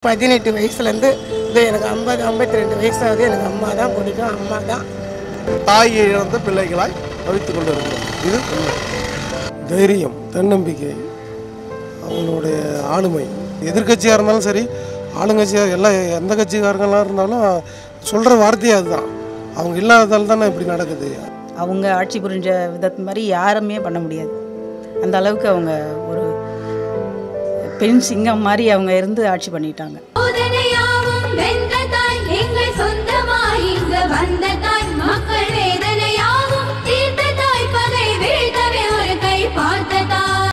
பதினெட்டு வயசுலேருந்து இது எனக்கு ஐம்பது ஐம்பத்தி ரெண்டு வயசாகுது எனக்கு அம்மா தான் பிடிக்கும் அம்மா தான் தாயை இழந்த பிள்ளைகளாய் தவித்துக் கொண்டிருக்கிறோம் இது உண்மை தைரியம் தன்னம்பிக்கை அவங்களுடைய ஆளுமை எதிர்க்கட்சியாக இருந்தாலும் சரி ஆளுங்கட்சியாக எல்லா எந்த கட்சிக்காரங்களாக இருந்தாலும் சொல்கிற வார்த்தையே அதுதான் அவங்க இல்லாததால் தானே இப்படி நடக்குது அவங்க ஆட்சி புரிஞ்ச விதத்து மாதிரி யாருமே பண்ண முடியாது அந்த அளவுக்கு அவங்க ஒரு பெண் சிங்கம் மாதிரி அவங்க இருந்து ஆட்சி பண்ணிட்டாங்க சோதனையாவும் வென்ற தாய் எங்கள் சொந்தமாய் இங்கு வந்த தாய் மக்கள் வேதனையாவும் தீர்த்த தாய் பகை வீழ்த்தவே ஒரு கை பார்த்த தாய்